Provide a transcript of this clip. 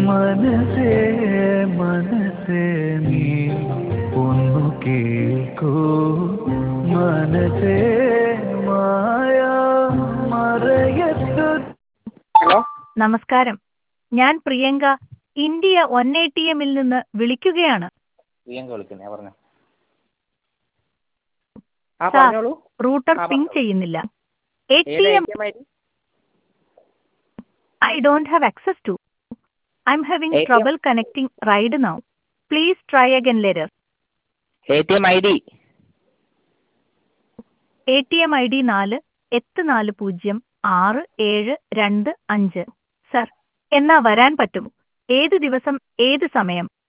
മനസ്സേ മനസ്സേ നീ ഒന്നു കേൾക്കൂ മനസ്സേ മായ മറയത്തു ഹലോ നമസ്കാരം ഞാൻ Priyanka India one A T എമ്മിൽ നിന്ന് വിളിക്കുകയാണ് പ്രിയങ്ക വിളിക്കുന്നേ പറഞ്ഞു ആ സാർ, പറഞ്ഞോളൂ റൂട്ടർ ആ, പിങ് പറഞ്ഞോ. ചെയ്യുന്നില്ല എ ഏത് T A M T M I D I don't have access to I am having ATM trouble connecting right now please try again later A T M I D A T M I D നാല് എട്ട് നാല് പൂജ്യം ആറ് ഏഴ് രണ്ട് അഞ്ച് sir എന്നാ വരാൻ പറ്റും ഏത് ദിവസം ഏത് സമയം